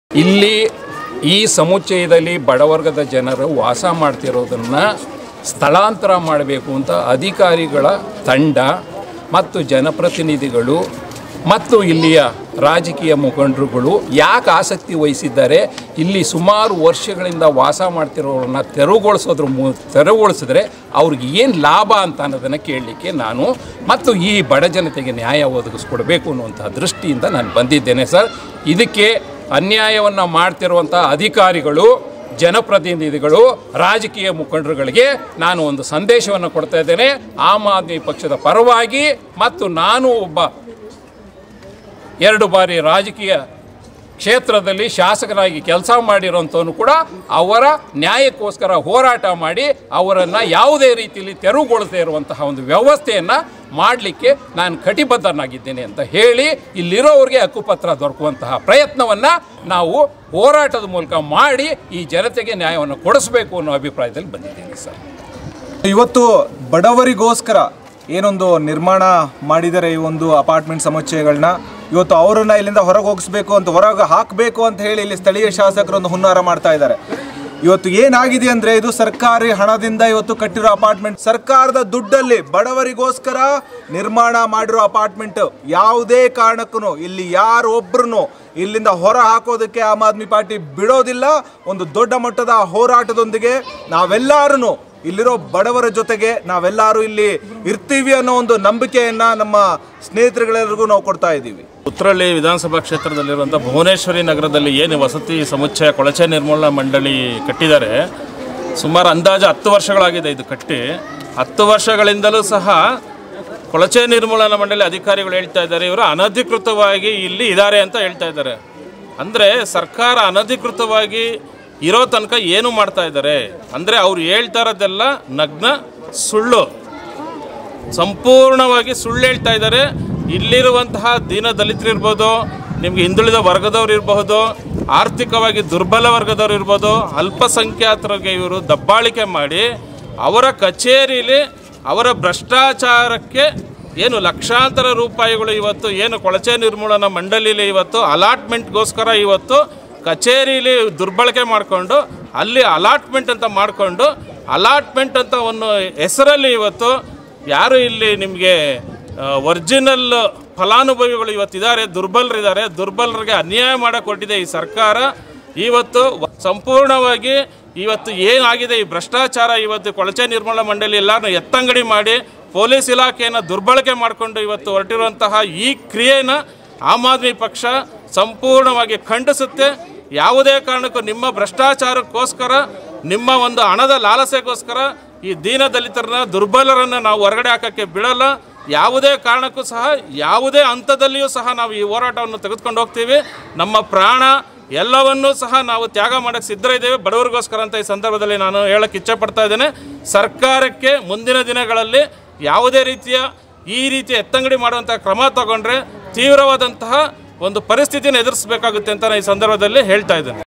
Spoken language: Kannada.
ಇಲ್ಲಿ ಈ ಸಮುಚ್ಚಯದಲ್ಲಿ ಬಡವರ್ಗದ ಜನರು ವಾಸ ಮಾಡ್ತಿರೋದನ್ನು ಸ್ಥಳಾಂತರ ಮಾಡಬೇಕು ಅಂತ ಅಧಿಕಾರಿಗಳ ತಂಡ ಮತ್ತು ಜನಪ್ರತಿನಿಧಿಗಳು ಮತ್ತು ಇಲ್ಲಿಯ ರಾಜಕೀಯ ಮುಖಂಡರುಗಳು ಯಾಕೆ ಆಸಕ್ತಿ ವಹಿಸಿದ್ದಾರೆ ಇಲ್ಲಿ ಸುಮಾರು ವರ್ಷಗಳಿಂದ ವಾಸ ಮಾಡ್ತಿರೋರನ್ನ ತೆರವುಗೊಳಿಸೋದ್ರ ಮೂ ತೆರವುಗೊಳಿಸಿದ್ರೆ ಅವ್ರಿಗೆ ಏನು ಲಾಭ ಅಂತ ಅನ್ನೋದನ್ನು ಕೇಳಲಿಕ್ಕೆ ನಾನು ಮತ್ತು ಈ ಬಡ ಜನತೆಗೆ ನ್ಯಾಯ ಒದಗಿಸ್ಕೊಡ್ಬೇಕು ಅನ್ನುವಂಥ ದೃಷ್ಟಿಯಿಂದ ನಾನು ಬಂದಿದ್ದೇನೆ ಸರ್ ಇದಕ್ಕೆ ಅನ್ಯಾಯವನ್ನು ಮಾಡ್ತಿರುವಂಥ ಅಧಿಕಾರಿಗಳು ಜನಪ್ರತಿನಿಧಿಗಳು ರಾಜಕೀಯ ಮುಖಂಡರುಗಳಿಗೆ ನಾನು ಒಂದು ಸಂದೇಶವನ್ನು ಕೊಡ್ತಾ ಇದ್ದೇನೆ ಆಮ್ ಆದ್ಮಿ ಪಕ್ಷದ ಪರವಾಗಿ ಮತ್ತು ನಾನು ಒಬ್ಬ ಎರಡು ಬಾರಿ ರಾಜಕೀಯ ಕ್ಷೇತ್ರದಲ್ಲಿ ಶಾಸಕರಾಗಿ ಕೆಲಸ ಮಾಡಿರೋಂಥವನು ಕೂಡ ಅವರ ನ್ಯಾಯಕ್ಕೋಸ್ಕರ ಹೋರಾಟ ಮಾಡಿ ಅವರನ್ನು ಯಾವುದೇ ರೀತಿಯಲ್ಲಿ ತೆರವುಗೊಳಿಸದೇ ಇರುವಂತಹ ಒಂದು ವ್ಯವಸ್ಥೆಯನ್ನು ಮಾಡಲಿಕ್ಕೆ ನಾನು ಕಟಿಬದ್ಧನಾಗಿದ್ದೇನೆ ಅಂತ ಹೇಳಿ ಇಲ್ಲಿರೋರಿಗೆ ಹಕ್ಕುಪತ್ರ ದೊರಕುವಂತಹ ಪ್ರಯತ್ನವನ್ನು ನಾವು ಹೋರಾಟದ ಮೂಲಕ ಮಾಡಿ ಈ ಜನತೆಗೆ ನ್ಯಾಯವನ್ನು ಕೊಡಿಸಬೇಕು ಅನ್ನೋ ಅಭಿಪ್ರಾಯದಲ್ಲಿ ಬಂದಿದ್ದೀನಿ ಸರ್ ಇವತ್ತು ಬಡವರಿಗೋಸ್ಕರ ಏನೊಂದು ನಿರ್ಮಾಣ ಮಾಡಿದ್ದಾರೆ ಈ ಒಂದು ಅಪಾರ್ಟ್ಮೆಂಟ್ ಸಮುಚ್ಚಯಗಳನ್ನ ಇವತ್ತು ಅವರನ್ನ ಇಲ್ಲಿಂದ ಹೊರಗೆ ಹೋಗಿಸ್ಬೇಕು ಅಂತ ಹೊರಗೆ ಹಾಕಬೇಕು ಅಂತ ಹೇಳಿ ಇಲ್ಲಿ ಸ್ಥಳೀಯ ಶಾಸಕರು ಒಂದು ಹುನ್ನಾರ ಮಾಡ್ತಾ ಇದ್ದಾರೆ ಇವತ್ತು ಏನಾಗಿದೆ ಅಂದ್ರೆ ಇದು ಸರ್ಕಾರಿ ಹಣದಿಂದ ಇವತ್ತು ಕಟ್ಟಿರೋ ಅಪಾರ್ಟ್ಮೆಂಟ್ ಸರ್ಕಾರದ ದುಡ್ಡಲ್ಲಿ ಬಡವರಿಗೋಸ್ಕರ ನಿರ್ಮಾಣ ಮಾಡಿರೋ ಅಪಾರ್ಟ್ಮೆಂಟ್ ಯಾವುದೇ ಕಾರಣಕ್ಕೂ ಇಲ್ಲಿ ಯಾರೊಬ್ರು ಇಲ್ಲಿಂದ ಹೊರ ಹಾಕೋದಕ್ಕೆ ಆಮ್ ಆದ್ಮಿ ಪಾರ್ಟಿ ಬಿಡೋದಿಲ್ಲ ಒಂದು ದೊಡ್ಡ ಮಟ್ಟದ ಹೋರಾಟದೊಂದಿಗೆ ನಾವೆಲ್ಲರೂ ಇಲ್ಲಿರೋ ಬಡವರ ಜೊತೆಗೆ ನಾವೆಲ್ಲರೂ ಇಲ್ಲಿ ಇರ್ತೀವಿ ಅನ್ನೋ ಒಂದು ನಂಬಿಕೆಯನ್ನ ನಮ್ಮ ಸ್ನೇಹಿತರುಗಳೆಲ್ಲರಿಗೂ ನಾವು ಕೊಡ್ತಾ ಇದ್ದೀವಿ ಉತ್ತರಳ್ಳಿ ವಿಧಾನಸಭಾ ಕ್ಷೇತ್ರದಲ್ಲಿರುವಂಥ ಭುವನೇಶ್ವರಿ ನಗರದಲ್ಲಿ ಏನು ವಸತಿ ಸಮುಚ್ಚಯ ಕೊಳಚೆ ನಿರ್ಮೂಲನಾ ಮಂಡಳಿ ಕಟ್ಟಿದ್ದಾರೆ ಸುಮಾರು ಅಂದಾಜು ಹತ್ತು ವರ್ಷಗಳಾಗಿದೆ ಇದು ಕಟ್ಟಿ ಹತ್ತು ವರ್ಷಗಳಿಂದಲೂ ಸಹ ಕೊಳಚೆ ನಿರ್ಮೂಲನಾ ಮಂಡಳಿ ಅಧಿಕಾರಿಗಳು ಹೇಳ್ತಾ ಇದ್ದಾರೆ ಇವರು ಅನಧಿಕೃತವಾಗಿ ಇಲ್ಲಿ ಇದ್ದಾರೆ ಅಂತ ಹೇಳ್ತಾ ಇದ್ದಾರೆ ಅಂದರೆ ಸರ್ಕಾರ ಅನಧಿಕೃತವಾಗಿ ಇರೋ ತನಕ ಏನು ಮಾಡ್ತಾ ಇದ್ದಾರೆ ಅಂದರೆ ಅವ್ರು ಹೇಳ್ತಾ ಇರೋದೆಲ್ಲ ನಗ್ನ ಸುಳ್ಳು ಸಂಪೂರ್ಣವಾಗಿ ಸುಳ್ಳು ಹೇಳ್ತಾ ಇದ್ದಾರೆ ಇಲ್ಲಿರುವಂತಹ ದೀನ ದಲಿತರಿರ್ಬೋದು ನಿಮಗೆ ಹಿಂದುಳಿದ ವರ್ಗದವ್ರು ಇರಬಹುದು ಆರ್ಥಿಕವಾಗಿ ದುರ್ಬಲ ವರ್ಗದವ್ರು ಇರ್ಬೋದು ಅಲ್ಪಸಂಖ್ಯಾತರಿಗೆ ಇವರು ದಬ್ಬಾಳಿಕೆ ಮಾಡಿ ಅವರ ಕಚೇರಿಲಿ ಅವರ ಭ್ರಷ್ಟಾಚಾರಕ್ಕೆ ಏನು ಲಕ್ಷಾಂತರ ರೂಪಾಯಿಗಳು ಇವತ್ತು ಏನು ಕೊಳಚೆ ನಿರ್ಮೂಲನಾ ಮಂಡಳಿಲಿ ಇವತ್ತು ಅಲಾಟ್ಮೆಂಟ್ಗೋಸ್ಕರ ಇವತ್ತು ಕಚೇರಿಲಿ ದುರ್ಬಳಕೆ ಮಾಡಿಕೊಂಡು ಅಲ್ಲಿ ಅಲಾಟ್ಮೆಂಟ್ ಅಂತ ಮಾಡಿಕೊಂಡು ಅಲಾಟ್ಮೆಂಟ್ ಅಂತ ಒಂದು ಹೆಸರಲ್ಲಿ ಇವತ್ತು ಯಾರು ಇಲ್ಲಿ ನಿಮಗೆ ಒರಿಜಿನಲ್ ಫಲಾನುಭವಿಗಳು ಇವತ್ತಿದ್ದಾರೆ ದುರ್ಬಲರಿದ್ದಾರೆ ದುರ್ಬಲರಿಗೆ ಅನ್ಯಾಯ ಮಾಡಕ್ಕೆ ಕೊಟ್ಟಿದೆ ಈ ಸರ್ಕಾರ ಇವತ್ತು ವ- ಸಂಪೂರ್ಣವಾಗಿ ಇವತ್ತು ಏನಾಗಿದೆ ಈ ಭ್ರಷ್ಟಾಚಾರ ಇವತ್ತು ಕೊಳಚೆ ನಿರ್ಮೂಲನಾ ಮಂಡಳಿ ಎಲ್ಲರನ್ನು ಎತ್ತಂಗಡಿ ಮಾಡಿ ಪೊಲೀಸ್ ಇಲಾಖೆಯನ್ನು ದುರ್ಬಳಕೆ ಮಾಡಿಕೊಂಡು ಇವತ್ತು ಹೊರಟಿರುವಂತಹ ಈ ಕ್ರಿಯೆನ ಆಮ್ ಆದ್ಮಿ ಪಕ್ಷ ಸಂಪೂರ್ಣವಾಗಿ ಖಂಡಿಸುತ್ತೆ ಯಾವುದೇ ಕಾರಣಕ್ಕೂ ನಿಮ್ಮ ಭ್ರಷ್ಟಾಚಾರಕ್ಕೋಸ್ಕರ ನಿಮ್ಮ ಒಂದು ಹಣದ ಲಾಲಸೆಗೋಸ್ಕರ ಈ ದೀನ ದಲಿತರನ್ನ ದುರ್ಬಲರನ್ನ ನಾವು ಹೊರಗಡೆ ಹಾಕಕ್ಕೆ ಬಿಡಲ್ಲ ಯಾವುದೇ ಕಾರಣಕ್ಕೂ ಸಹ ಯಾವುದೇ ಹಂತದಲ್ಲಿಯೂ ಸಹ ನಾವು ಈ ಹೋರಾಟವನ್ನು ತೆಗೆದುಕೊಂಡು ಹೋಗ್ತೀವಿ ನಮ್ಮ ಪ್ರಾಣ ಎಲ್ಲವನ್ನೂ ಸಹ ನಾವು ತ್ಯಾಗ ಮಾಡಕ್ಕೆ ಸಿದ್ಧರಿದ್ದೇವೆ ಬಡವರಿಗೋಸ್ಕರ ಅಂತ ಈ ಸಂದರ್ಭದಲ್ಲಿ ನಾನು ಹೇಳಕ್ಕೆ ಇಚ್ಛೆ ಪಡ್ತಾ ಇದ್ದೇನೆ ಸರ್ಕಾರಕ್ಕೆ ಮುಂದಿನ ದಿನಗಳಲ್ಲಿ ಯಾವುದೇ ರೀತಿಯ ಈ ರೀತಿ ಎತ್ತಂಗಡಿ ಮಾಡುವಂಥ ಕ್ರಮ ತಗೊಂಡ್ರೆ ತೀವ್ರವಾದಂತಹ ಒಂದು ಪರಿಸ್ಥಿತಿಯನ್ನು ಎದುರಿಸಬೇಕಾಗುತ್ತೆ ಅಂತ ನಾನು ಈ ಸಂದರ್ಭದಲ್ಲಿ ಹೇಳ್ತಾ ಇದ್ದೇನೆ